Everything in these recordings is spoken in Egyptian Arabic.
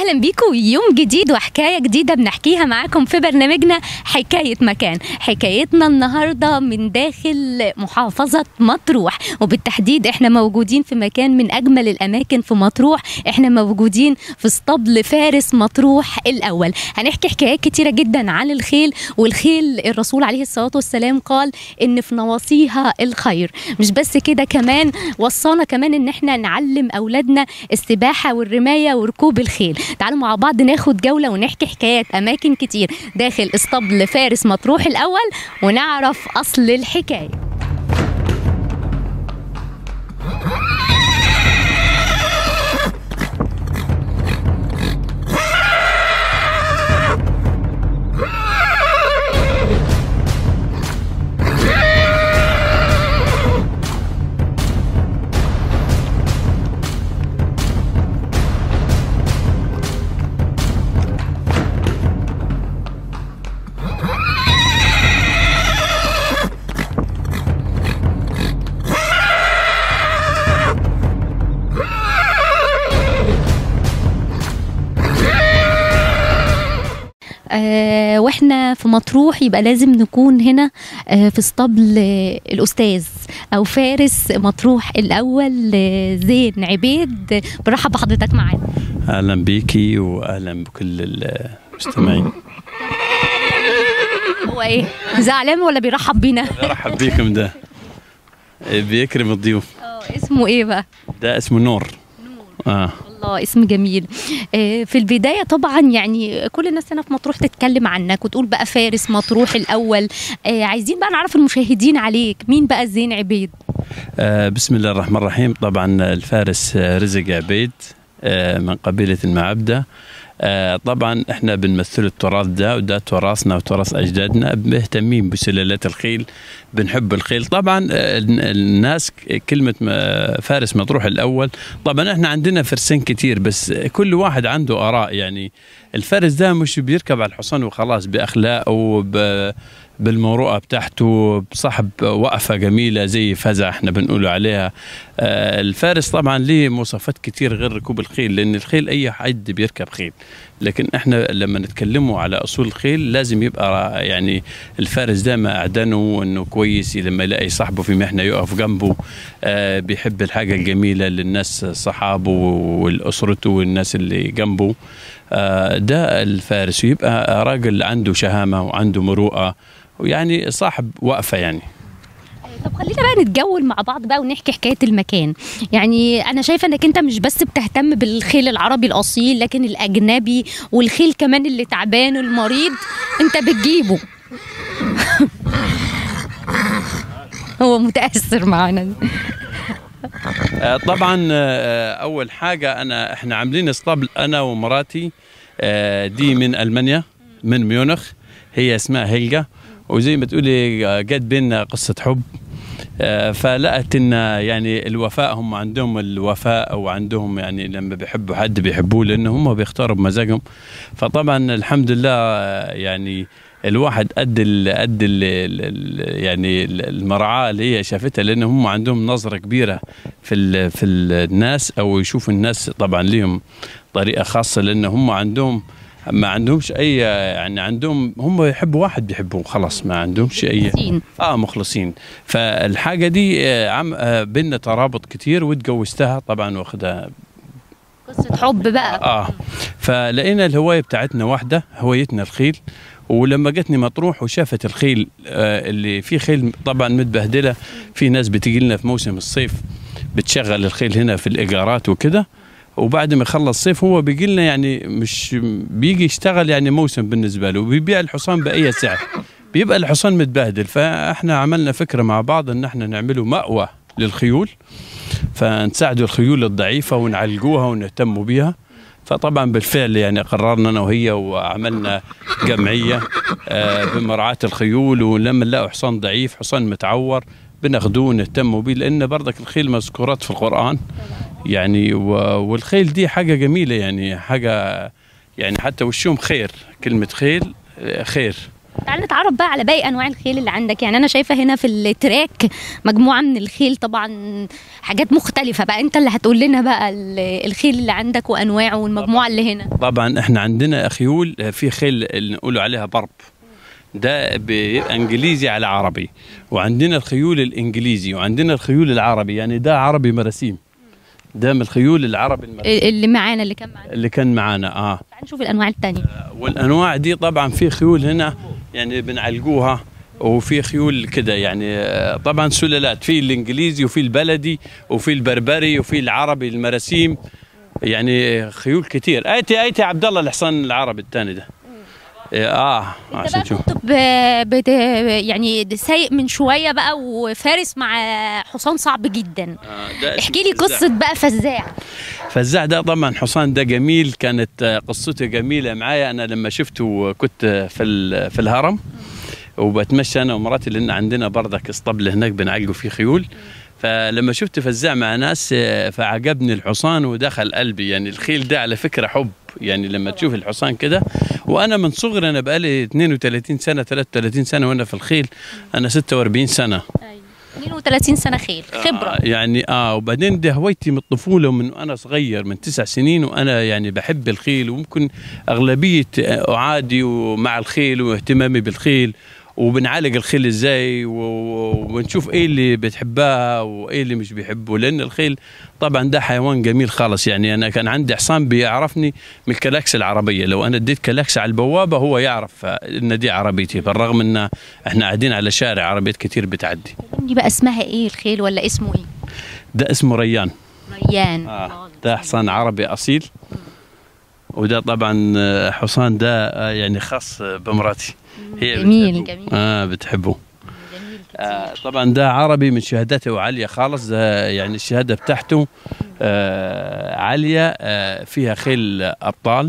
اهلا بيكم يوم جديد وحكايه جديده بنحكيها معاكم في برنامجنا حكايه مكان حكايتنا النهارده من داخل محافظه مطروح وبالتحديد احنا موجودين في مكان من اجمل الاماكن في مطروح احنا موجودين في اسطبل فارس مطروح الاول هنحكي حكايات كتيره جدا عن الخيل والخيل الرسول عليه الصلاه والسلام قال ان في نواصيها الخير مش بس كده كمان وصانا كمان ان احنا نعلم اولادنا السباحه والرمايه وركوب الخيل تعالوا مع بعض ناخد جوله ونحكي حكايات اماكن كتير داخل اسطبل فارس مطروح الاول ونعرف اصل الحكايه آه واحنا في مطروح يبقى لازم نكون هنا آه في اسطبل آه الأستاذ أو فارس مطروح الأول آه زين عبيد برحب بحضرتك معانا اهلا بيكي واهلا بكل المستمعين هو إيه زعلان ولا بيرحب بينا؟ برحب بيكم ده بيكرم الضيوف اه اسمه إيه بقى؟ ده اسمه نور اه الله اسم جميل آه، في البداية طبعا يعني كل الناس هنا في مطروح تتكلم عنك وتقول بقى فارس مطروح الأول آه، عايزين بقى نعرف المشاهدين عليك مين بقى زين عبيد آه، بسم الله الرحمن الرحيم طبعا الفارس آه، رزق عبيد آه، من قبيلة المعبدة آه، طبعا احنا بنمثل التراث ده وده تراثنا وتراث اجدادنا مهتمين بسلالات الخيل بنحب الخيل طبعا آه، الناس كلمه م- فارس مطروح الاول طبعا احنا عندنا فرسان كتير بس كل واحد عنده اراء يعني الفارس ده مش بيركب على الحصان وخلاص باخلاقه وب بالمروءه بتاعته بصاحب وقفه جميله زي فزع احنا بنقول عليها آه، الفارس طبعا ليه مواصفات كتير غير ركوب الخيل لان الخيل اي حد بيركب خيل لكن احنا لما نتكلموا على اصول الخيل لازم يبقى يعني الفارس ده ما اعدنه انه كويس لما يلاقي صاحبه في محنه يقف جنبه آه بيحب الحاجه الجميله للناس صحابه والاسرته والناس اللي جنبه آه ده الفارس ويبقى راجل عنده شهامه وعنده مروءه ويعني صاحب وقفه يعني طب خلينا بقى نتجول مع بعض بقى ونحكي حكايه المكان يعني انا شايفه انك انت مش بس بتهتم بالخيل العربي الاصيل لكن الاجنبي والخيل كمان اللي تعبان والمريض انت بتجيبه هو متاثر معانا آه، طبعا آه، اول حاجه انا احنا عاملين اسطبل انا ومراتي آه، دي من المانيا من ميونخ هي اسمها هيلجا وزي ما تقولي آه، جت بينا قصه حب آه، فلقت ان يعني الوفاء هم عندهم الوفاء وعندهم يعني لما بيحبوا حد بيحبوه لان هم بيختاروا بمزاجهم فطبعا الحمد لله آه، يعني الواحد قد ال قد ال ال يعني المرعاه اللي هي شافتها لان هم عندهم نظره كبيره في ال في الناس او يشوفوا الناس طبعا ليهم طريقه خاصه لان هم عندهم ما عندهمش اي يعني عندهم هم يحبوا واحد بيحبوه خلاص ما عندهمش اي مخلصين. اه مخلصين فالحاجه دي آه، عم آه، بينا ترابط كتير واتجوزتها طبعا واخدها قصه حب بقى اه فلقينا الهوايه بتاعتنا واحده هوايتنا الخيل ولما جتني مطروح وشافت الخيل آه اللي في خيل طبعا متبهدله في ناس بتجي لنا في موسم الصيف بتشغل الخيل هنا في الايجارات وكده وبعد ما يخلص صيف هو بيجي لنا يعني مش بيجي يشتغل يعني موسم بالنسبه له وبيبيع الحصان باي سعر بيبقى الحصان متبهدل فاحنا عملنا فكره مع بعض ان احنا نعمله مأوى للخيول فنساعدوا الخيول الضعيفه ونعالجوها ونهتموا بيها فطبعا بالفعل يعني قررنا انا وهي وعملنا جمعيه آه، بمراعاه الخيول ولما نلاقوا حصان ضعيف حصان متعور بناخدوه ونهتموا بيه لان برضك الخيل مذكورات في القران يعني و- والخيل دي حاجه جميله يعني حاجه يعني حتى وشهم خير كلمه خيل آه، خير تعال نتعرف بقى على باقي انواع الخيل اللي عندك يعني انا شايفه هنا في التراك مجموعه من الخيل طبعا حاجات مختلفه بقى انت اللي هتقول لنا بقى ال- الخيل اللي عندك وانواعه والمجموعه اللي هنا طبعا احنا عندنا خيول آه، في خيل اللي نقولوا عليها برب ده بيبقى انجليزي على عربي وعندنا الخيول الانجليزي وعندنا الخيول العربي يعني ده عربي مراسيم ده من الخيول العربي المراسيم اللي معانا اللي كان معانا اللي كان معانا اه تعال نشوف الانواع التانية والانواع دي طبعا في خيول هنا يعني بنعلقوها وفي خيول كده يعني آه، طبعا سلالات في الانجليزي وفي البلدي وفي البربري وفي العربي المراسيم يعني خيول كتير ايتي ايتي عبد الله الحصان العربي الثاني ده اه انت عشان بقى تشوف كنت ب... بت... يعني سايق من شويه بقى وفارس مع حصان صعب جدا آه، ده احكي لي اسمه فزاع. قصه بقى فزاع فزاع ده طبعا حصان ده جميل كانت آه، قصته جميله معايا انا لما شفته كنت في ال- في الهرم وبتمشى انا ومراتي لان عندنا برضك اسطبل هناك بنعلقوا فيه خيول فلما شفت فزاع مع ناس آه، فعجبني الحصان ودخل قلبي يعني الخيل ده على فكره حب يعني لما تشوف الحصان كده وانا من صغري انا بقالي 32 سنه 33 سنه وانا في الخيل انا 46 سنه 32 سنه خيل خبره آه يعني اه وبعدين ده هوايتي من الطفوله ومن انا صغير من تسع سنين وانا يعني بحب الخيل وممكن اغلبيه اعادي ومع الخيل واهتمامي بالخيل وبنعالج الخيل ازاي و- و- ونشوف ايه اللي بتحبها وايه اللي مش بيحبه لان الخيل طبعا ده حيوان جميل خالص يعني انا كان عندي حصان بيعرفني من الكلاكس العربيه لو انا اديت كلاكس على البوابه هو يعرف ان دي عربيتي بالرغم ان احنا قاعدين على شارع عربيات كتير بتعدي دي بقى اسمها ايه الخيل ولا اسمه ايه ده اسمه ريان ريان آه. ده حصان عربي اصيل وده طبعا آه، حصان ده آه، يعني خاص آه، بمراتي هي جميل، بتحبه. جميل. اه بتحبه جميل آه طبعا ده عربي من شهادته عاليه خالص ده يعني الشهاده بتاعته آه عاليه آه فيها خيل ابطال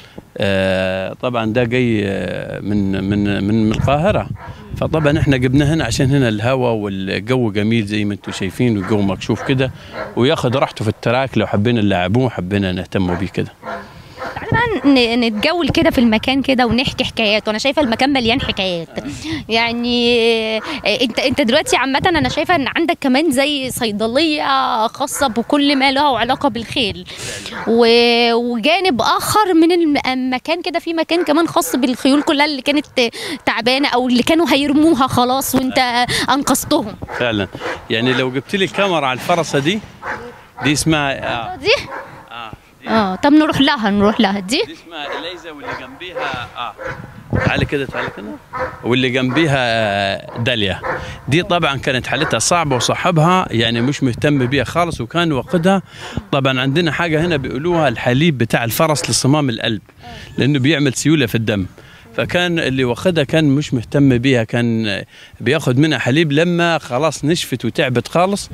آه طبعا ده جاي آه، من من من من القاهره فطبعا احنا جبناه هنا عشان هنا الهواء والجو جميل زي ما انتم شايفين والجو مكشوف كده وياخد راحته في التراك لو حبينا نلعبوه حبينا نهتم بيه كده تعالى بقى ن- نتجول كده في المكان كده ونحكي حكايات وانا شايفه المكان مليان حكايات يعني آه، انت انت دلوقتي عامه انا شايفه ان عندك كمان زي صيدليه خاصه بكل ما له علاقه بالخيل و- وجانب اخر من الم- المكان كده في مكان كمان خاص بالخيول كلها اللي كانت تعبانه او اللي كانوا هيرموها خلاص وانت انقذتهم فعلا يعني لو جبت لي كاميرا على الفرسه دي دي اسمها آه دي آه دي, اه طب نروح لها نروح لها دي دي اسمها اليزا واللي جنبيها اه تعالي كده تعالي كده واللي جنبيها آه، داليا دي طبعا كانت حالتها صعبه وصاحبها يعني مش مهتم بيها خالص وكان واخدها طبعا عندنا حاجه هنا بيقولوها الحليب بتاع الفرس لصمام القلب لانه بيعمل سيوله في الدم فكان اللي واخدها كان مش مهتم بيها كان بياخد منها حليب لما خلاص نشفت وتعبت خالص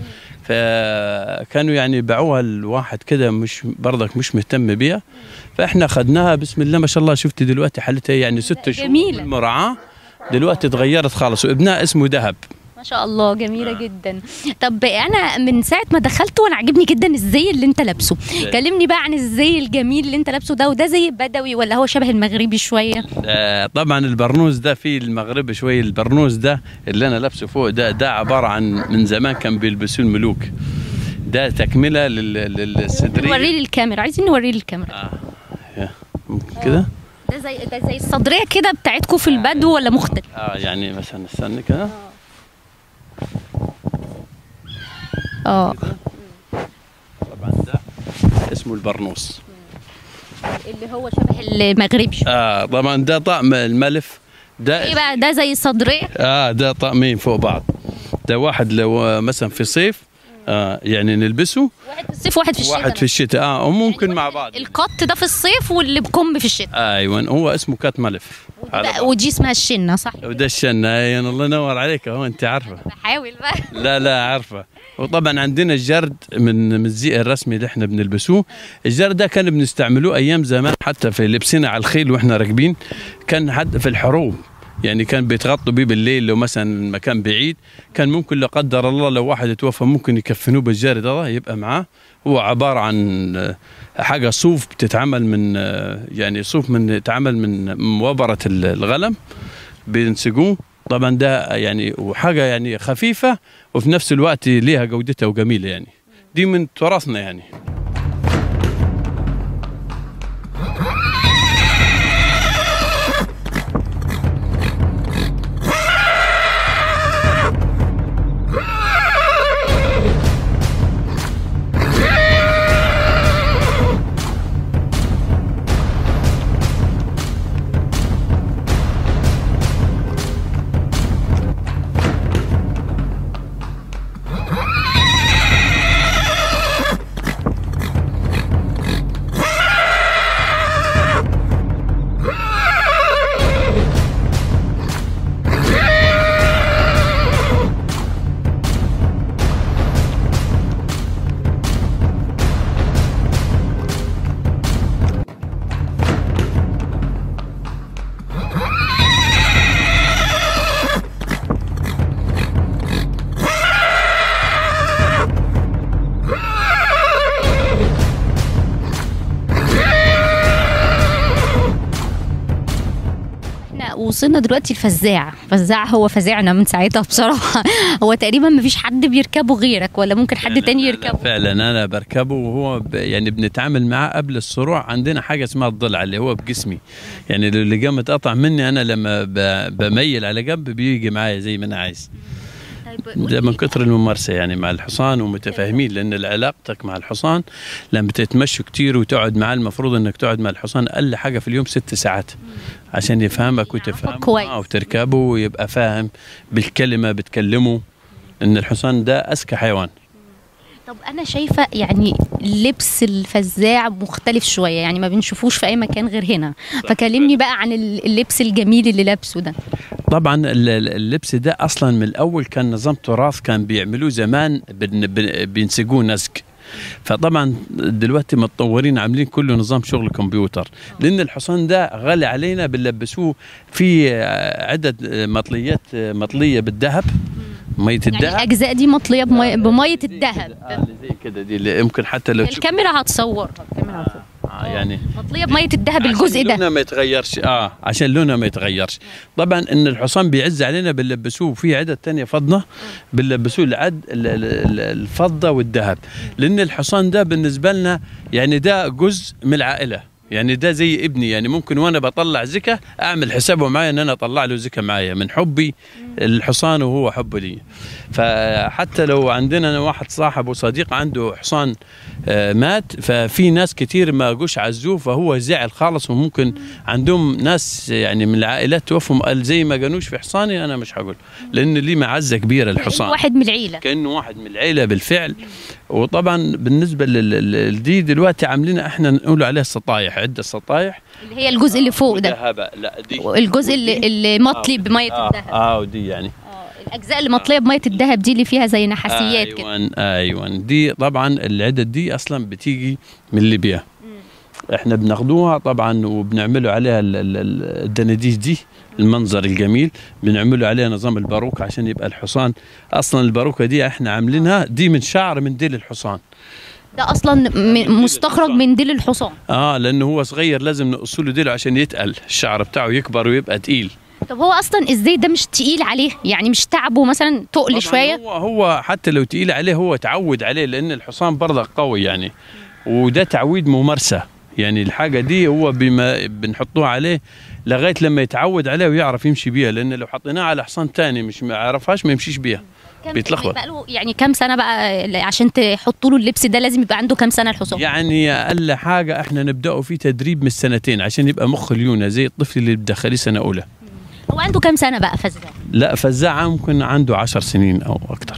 فكانوا يعني باعوها لواحد كده مش برضك مش مهتم بيها فاحنا اخذناها بسم الله ما شاء الله شفت دلوقتي حالتها يعني ست شهور جميلة. بالمرعاه دلوقتي اتغيرت خالص وابنها اسمه ذهب ما شاء الله جميلة جدا طب أنا من ساعة ما دخلت وأنا عاجبني جدا الزي اللي أنت لابسه كلمني بقى عن الزي الجميل اللي أنت لابسه ده وده زي بدوي ولا هو شبه المغربي شوية آه، طبعا البرنوس ده في المغرب شوي البرنوس ده اللي انا لابسه فوق ده ده عباره عن من زمان كان بيلبسوه الملوك ده تكمله لل- للصدريه نوري لي الكاميرا عايزين نوري لي الكاميرا آه. يا، ممكن كده ده زي ده زي الصدرية كده بتاعتكم في البدو ولا مختلف اه يعني مثلا استنى كده اه طبعا ده اسمه البرنوس اللي هو شبه المغربي شوية. اه طبعا ده طقم الملف ده ايه بقى ده زي الصدرية اه ده طقمين فوق بعض ده واحد لو مثلا في صيف آه يعني نلبسه واحد في الصيف واحد في الشتاء واحد في الشتاء اه وممكن مع بعض القط ده في الصيف واللي بكم في الشتاء ايوه هو اسمه كات ملف على بقى- بعض. ودي اسمها الشنة صح وده الشن ايوه الله ينور عليك اهو انت عارفه بحاول بقى لا لا عارفه وطبعا عندنا الجرد من من الزي الرسمي اللي احنا بنلبسوه الجرد ده كان بنستعملوه ايام زمان حتى في لبسنا على الخيل واحنا راكبين كان حتى في الحروب يعني كان بيتغطوا بيه بالليل لو مثلا مكان بعيد كان ممكن لا قدر الله لو واحد توفى ممكن يكفنوه بالجرد ده يبقى معاه هو عباره عن آه، حاجه صوف بتتعمل من آه، يعني صوف من يتعمل من وبره الغنم بنسقوه طبعا ده يعني وحاجه يعني خفيفه وفي نفس الوقت ليها جودتها وجميله يعني دي من تراثنا يعني احنا وصلنا دلوقتي الفزاع فزاع هو فزعنا من ساعتها بصراحه هو تقريبا ما فيش حد بيركبه غيرك ولا ممكن حد فعلاً- تاني لا- يركبه فعلا انا بركبه وهو ب يعني بنتعامل معاه قبل الصروع عندنا حاجه اسمها الضلع اللي هو بجسمي يعني لو اللي قام اتقطع مني انا لما ب- بميل على جنب بيجي معايا زي ما انا عايز طيب ده من كتر الممارسه يعني مع الحصان ومتفاهمين لان علاقتك مع الحصان لما تتمشوا كتير وتقعد معاه المفروض انك تقعد مع الحصان اقل حاجه في اليوم ست ساعات عشان يفهمك وتفهمه كويس. آه، وتركبه ويبقى فاهم بالكلمه بتكلمه ان الحصان ده اذكى حيوان طب انا شايفه يعني لبس الفزاع مختلف شويه يعني ما بنشوفوش في اي مكان غير هنا فكلمني بقى عن اللبس الجميل اللي لابسه ده طبعا ال- ال- اللبس ده اصلا من الاول كان نظام تراث كان بيعملوه زمان بن- بن- بينسجوه نسج فطبعا دلوقتي متطورين عاملين كله نظام شغل كمبيوتر لان الحصان ده غالي علينا بنلبسوه في آه، عده آه، مطليات آه، مطليه بالذهب ميه يعني الذهب الاجزاء دي مطليه بمي... بميه الذهب آه، اللي زي كده دي اللي يمكن حتى لو تشوف الكاميرا هتصورها الكاميرا هتصورها. آه يعني مطليه بميه الذهب الجزء عشان ده لونها ما يتغيرش اه عشان لونها ما يتغيرش طبعا ان الحصان بيعز علينا بنلبسوه في عدد تانية فضه بنلبسوه العد ال- ال- ال- الفضه والذهب لان الحصان ده بالنسبه لنا يعني ده جزء من العائله يعني ده زي ابني يعني ممكن وانا بطلع زكا اعمل حسابه معايا ان انا اطلع له زكا معايا من حبي الحصان وهو حبه لي فحتى لو عندنا واحد صاحب وصديق عنده حصان آه، مات ففي ناس كتير ما جوش عزوه فهو زعل خالص وممكن عندهم ناس يعني من العائلات توفوا قال زي ما جانوش في حصاني انا مش هقول لان ليه معزه كبيره الحصان واحد من العيله كانه واحد من العيله بالفعل وطبعا بالنسبه لل- لدي دلوقتي عاملين احنا نقول عليها السطايح عده سطايح اللي هي الجزء اللي فوق ده وذهبة. لا دي الجزء اللي, اللي مطلي بميه اه, الذهب آه ودي يعني آه، الاجزاء اللي مطليه بميه الذهب دي اللي فيها زي نحاسيات كده ايوه ايوه دي طبعا العدد دي اصلا بتيجي من ليبيا احنا بناخدوها طبعا وبنعملوا عليها ال- ال- ال- الدناديش دي المنظر الجميل بنعملوا عليها نظام الباروك عشان يبقى الحصان اصلا الباروكه دي احنا عاملينها دي من شعر من ديل الحصان ده اصلا م- مستخرج من ديل الحصان اه لانه هو صغير لازم نقص له ديله عشان يتقل الشعر بتاعه يكبر ويبقى تقيل طب هو اصلا ازاي ده مش تقيل عليه يعني مش تعبه مثلا طبعاً تقل شويه هو هو حتى لو تقيل عليه هو تعود عليه لان الحصان برضه قوي يعني وده تعويد ممارسه يعني الحاجه دي هو بما بنحطوها عليه لغايه لما يتعود عليها ويعرف يمشي بيها لان لو حطيناها على حصان تاني مش ما يعرفهاش ما يمشيش بيها كام- بيتلخبط. بقى له يعني كام سنه بقى عشان تحطوا له اللبس ده لازم يبقى عنده كام سنه الحصان يعني اقل حاجه احنا نبداه في تدريب من السنتين عشان يبقى مخ ليونه زي الطفل اللي بدخليه سنه اولى هو عنده كام سنه بقى فزاع لا فزاعه ممكن عنده عشر سنين او اكتر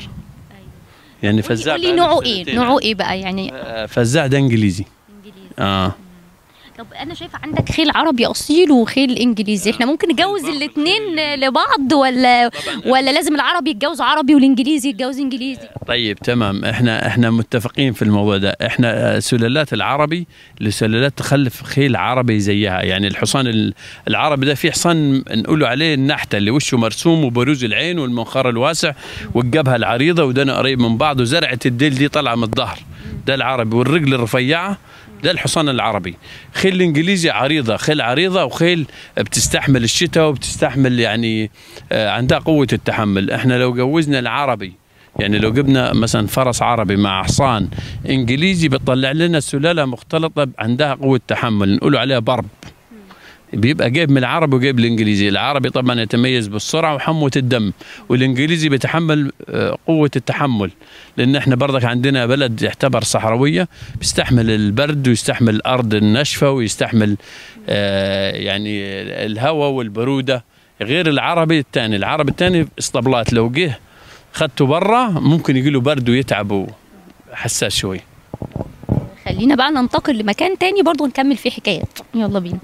يعني فزاع قولي بقاله نوعه ايه سنتين. نوعه ايه بقى يعني آه، فزاع ده انجليزي اه طب انا شايفه عندك خيل عربي اصيل وخيل انجليزي احنا ممكن نجوز برضه الاثنين الخيل- لبعض ولا طبعاً. ولا لازم العربي يتجوز عربي والانجليزي يتجوز انجليزي طيب تمام احنا احنا متفقين في الموضوع ده احنا آه، سلالات العربي لسلالات تخلف خيل عربي زيها يعني الحصان ال- العربي ده في حصان نقولوا عليه النحته اللي وشه مرسوم وبروز العين والمنخار الواسع والجبهه العريضه ودنا قريب من بعض وزرعه الديل دي طالعه من الظهر ده العربي والرجل الرفيعه ده الحصان العربي خيل الانجليزي عريضه خيل عريضه وخيل بتستحمل الشتاء وبتستحمل يعني آه، عندها قوه التحمل احنا لو جوزنا العربي يعني لو جبنا مثلا فرس عربي مع حصان انجليزي بتطلع لنا سلاله مختلطه عندها قوه تحمل نقول عليها برب بيبقى جايب من العربي وجايب الانجليزي العربي طبعا يتميز بالسرعه وحموه الدم والانجليزي بيتحمل آه، قوه التحمل لان احنا برضك عندنا بلد يعتبر صحراويه بيستحمل البرد ويستحمل الارض الناشفه ويستحمل آه، يعني الهواء والبروده غير العربي الثاني العربي الثاني اسطبلات لو جه خدته برا ممكن يجي له برد ويتعب حساس شوي خلينا بقى ننتقل لمكان تاني برضو نكمل فيه حكايات يلا بينا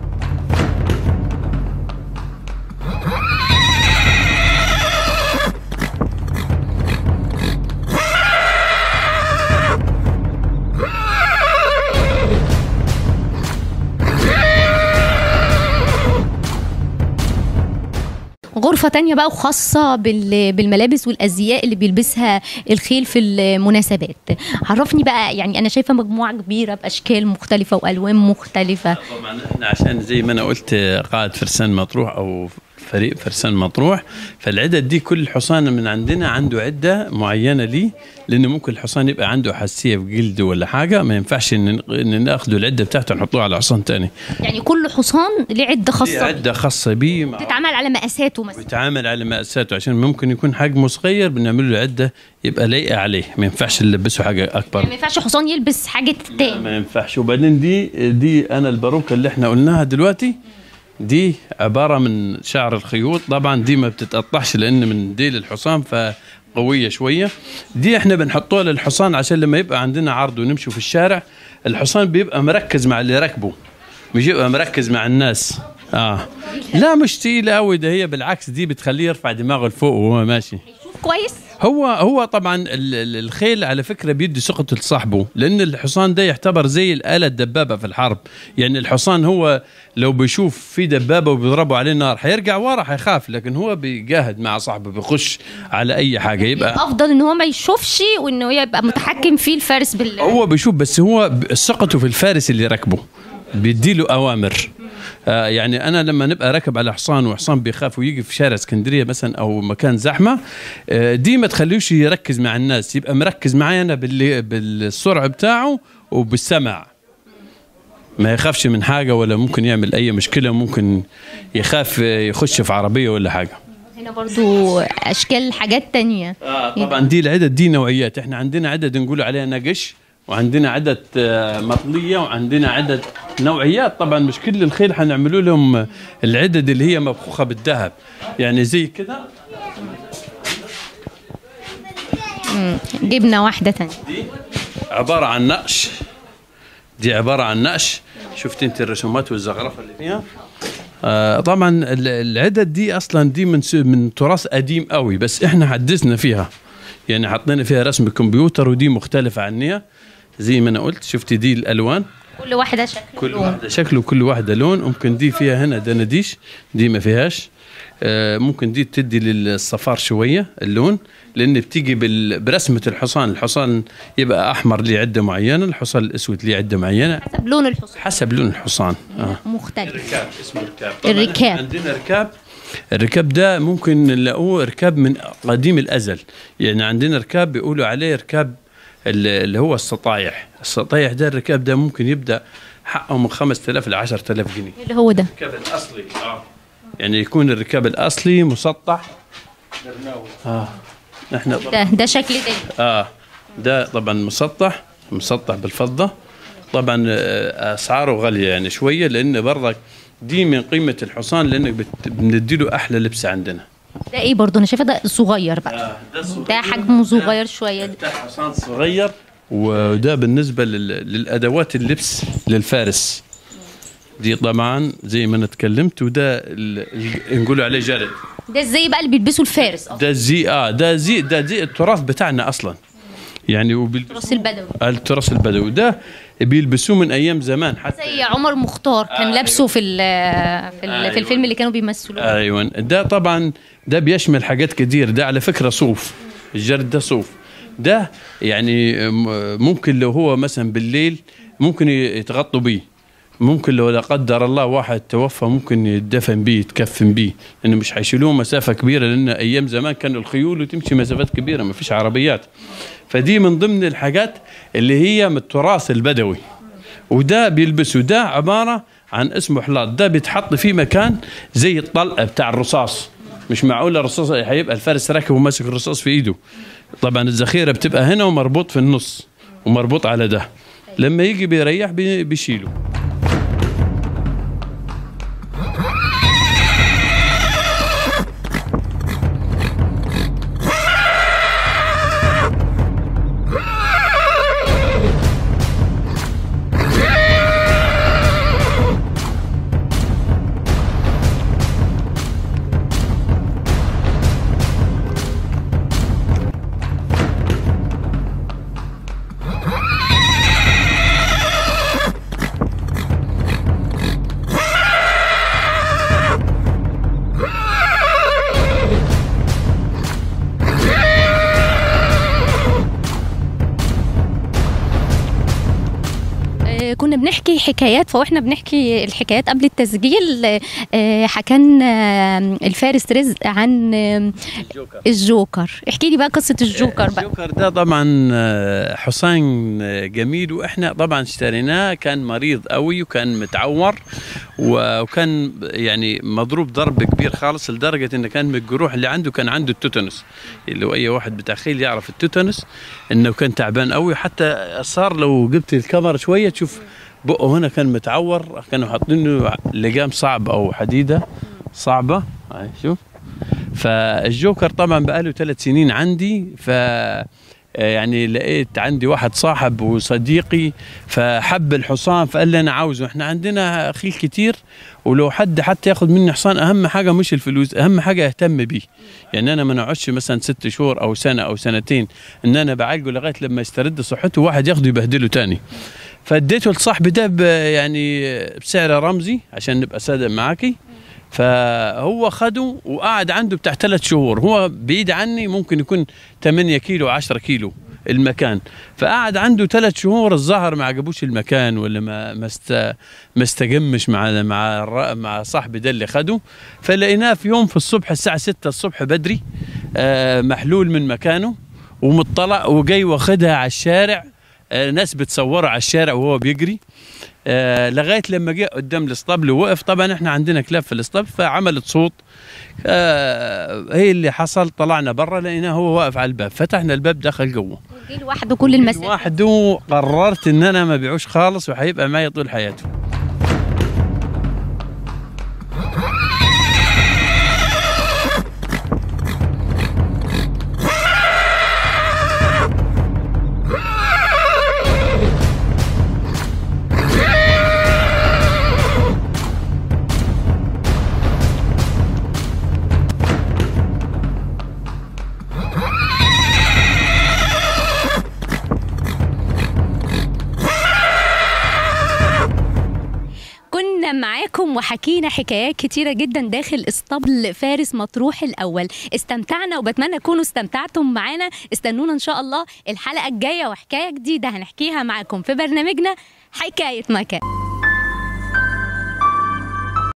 غرفة تانية بقى وخاصة بال- بالملابس والأزياء اللي بيلبسها الخيل في المناسبات عرفني بقى يعني أنا شايفة مجموعة كبيرة بأشكال مختلفة وألوان مختلفة طبعا احنا عشان زي ما انا قلت قائد فرسان مطروح او فريق فرسان مطروح فالعدد دي كل حصان من عندنا عنده عده معينه ليه لان ممكن الحصان يبقى عنده حساسيه في جلده ولا حاجه ما ينفعش ان إن ناخده العده بتاعته نحطوها على حصان تاني يعني كل حصان له عدة في خاصة عده خاصه بيه مع- تتعمل على مقاساته مثلا بيتعامل على مقاساته عشان ممكن يكون حجمه صغير بنعمل له عده يبقى لايقه عليه ما ينفعش نلبسه حاجه اكبر يعني ما ينفعش حصان يلبس حاجة تاني ما ينفعش وبعدين دي دي انا الباروكه اللي احنا قلناها دلوقتي دي عباره من شعر الخيوط طبعا دي ما بتتقطعش لان من ديل الحصان فقويه شويه دي احنا بنحطوها للحصان عشان لما يبقى عندنا عرض ونمشي في الشارع الحصان بيبقى مركز مع اللي راكبه مش يبقى مركز مع الناس اه لا مش تقيله قوي ده هي بالعكس دي بتخليه يرفع دماغه لفوق وهو ماشي شوف كويس هو هو طبعا ال- ال- الخيل على فكره بيدي ثقته لصاحبه لان الحصان ده يعتبر زي الاله الدبابه في الحرب يعني الحصان هو لو بيشوف في دبابه وبيضربوا عليه نار حيرجع ورا حيخاف لكن هو بيجاهد مع صاحبه بيخش على اي حاجه يبقى الأفضل إن هو ما يشوفش وإنه يبقى متحكم فيه الفارس بال هو بيشوف بس هو ب- ثقته في الفارس اللي راكبه بيديله اوامر آه يعني انا لما نبقى راكب على حصان وحصان بيخاف ويجي في شارع اسكندريه مثلا او مكان زحمه آه دي ما تخليوش يركز مع الناس يبقى مركز معايا انا باللي- بالسرعه بتاعه وبالسمع ما يخافش من حاجه ولا ممكن يعمل اي مشكله ممكن يخاف آه، يخش في عربيه ولا حاجه هنا برضو أشكال حاجات تانية آه طبعا دي العدد دي نوعيات احنا عندنا عدد نقول عليها نقش وعندنا عدد آه، مطليه وعندنا عدد نوعيات طبعا مش كل الخيل حنعملوا لهم العدد اللي هي مبخوخه بالذهب يعني زي كده جبنا واحدة تانية دي عباره عن نقش دي عباره عن نقش شفت انت الرسومات والزخرفه اللي فيها آه طبعا ال- العدد دي اصلا دي من س- من تراث قديم قوي بس احنا حدثنا فيها يعني حطينا فيها رسم كمبيوتر ودي مختلفه عنها زي ما انا قلت شفتي دي الالوان كل واحدة شكل كل لون. واحده شكل وكل واحده لون ممكن دي فيها هنا دنديش دي ما فيهاش آه، ممكن دي تدي للصفار شويه اللون لان بتيجي بال- برسمه الحصان الحصان يبقى احمر ليه عده معينه الحصان الاسود ليه عده معينه حسب لون الحصان حسب لون الحصان آه. مختلف الركاب اسمه الركاب الركاب. عندنا ركاب الركاب ده ممكن نلاقوه ركاب من قديم الازل يعني عندنا ركاب بيقولوا عليه ركاب ال- اللي هو السطايح السطايح ده الركاب ده ممكن يبدا حقه من 5000 ل 10000 جنيه اللي هو ده الركاب الاصلي اه يعني يكون الركاب الاصلي مسطح اه احنا ده ده شكل تاني اه ده طبعا مسطح مسطح بالفضه طبعا آه، اسعاره غاليه يعني شويه لان برضك دي من قيمه الحصان لانك بت- بنديله احلى لبس عندنا ده ايه برضو انا شايفه ده صغير بقى آه ده صغير. ده حجمه صغير شويه ده. ده حصان صغير وده بالنسبه لل... للادوات اللبس للفارس دي طبعا زي ما انا اتكلمت وده ال... ال- نقول عليه جلد ده ازاي بقى اللي بيلبسوا الفارس اصلا ده زي اه ده زي ده زي التراث بتاعنا اصلا يعني وبيلبسوه الراس البدوي التراث البدوي ده بيلبسوه من ايام زمان حتى زي عمر مختار كان آه، لابسه في ال- في, ال- أيوة. في الفيلم اللي كانوا بيمثلوه ايوه ده طبعا ده بيشمل حاجات كتير ده على فكره صوف الجرد ده صوف ده يعني م- ممكن لو هو مثلا بالليل ممكن يتغطوا بيه ممكن لو لا قدر الله واحد توفى ممكن يدفن بيه يتكفن بيه لانه مش هيشيلوه مسافه كبيره لان ايام زمان كانوا الخيول وتمشي مسافات كبيره ما فيش عربيات فدي من ضمن الحاجات اللي هي من التراث البدوي وده بيلبسوا ده عباره عن اسمه حلاط ده بيتحط في مكان زي الطلقه بتاع الرصاص مش معقول الرصاص هيبقى الفارس راكب وماسك الرصاص في ايده طبعا الذخيره بتبقى هنا ومربوط في النص ومربوط على ده لما يجي بيريح بي- بيشيله آه، كنا بنحكي حكايات فواحنا بنحكي الحكايات قبل التسجيل آه، حكان آه، الفارس رزق عن آه، الجوكر احكي لي بقى قصة الجوكر بقى الجوكر ده طبعا آه، حصان آه، جميل واحنا طبعا اشتريناه كان مريض قوي وكان متعور و- وكان يعني مضروب ضرب كبير خالص لدرجه انه كان من الجروح اللي عنده كان عنده التوتنس اللي هو اي واحد بتاع خيل يعرف التوتنس انه كان تعبان قوي حتى صار لو جبت الكاميرا شويه تشوف بقه هنا كان متعور كانوا حاطين له لجام صعب او حديده صعبه هاي شوف فالجوكر طبعا بقاله ثلاث سنين عندي ف يعني لقيت عندي واحد صاحب وصديقي فحب الحصان فقال لي انا عاوزه احنا عندنا خيل كتير ولو حد حتى ياخد مني حصان اهم حاجه مش الفلوس اهم حاجه يهتم بيه يعني انا ما نقعدش مثلا ست شهور او سنه او سنتين ان انا بعالجه لغايه لما يسترد صحته واحد ياخده يبهدله تاني فاديته لصاحبي ده ب- يعني بسعر رمزي عشان نبقى صادق معاكي فهو خده وقعد عنده بتاع ثلاث شهور هو بعيد عني ممكن يكون 8 كيلو 10 كيلو المكان فقعد عنده ثلاث شهور الظهر ما عجبوش المكان ولا ما ما است ما استجمش مع مع الر- مع صاحبي ده اللي خده فلقيناه في يوم في الصبح الساعه 6 الصبح بدري آه، محلول من مكانه ومطلع وجاي واخدها على الشارع آه، ناس بتصوره على الشارع وهو بيجري آه لغايه لما جه قدام الاسطبل ووقف طبعا احنا عندنا كلاب في الاسطبل فعملت صوت آه هي اللي حصل طلعنا برا لقيناه هو واقف على الباب فتحنا الباب دخل جوه جه لوحده كل المسافة وحده قررت ان انا ما بيعوش خالص وهيبقى معي طول حياته كنا معاكم وحكينا حكايات كتيرة جدا داخل اسطبل فارس مطروح الأول استمتعنا وبتمنى تكونوا استمتعتم معانا استنونا إن شاء الله الحلقة الجاية وحكاية جديدة هنحكيها معاكم في برنامجنا حكاية مكان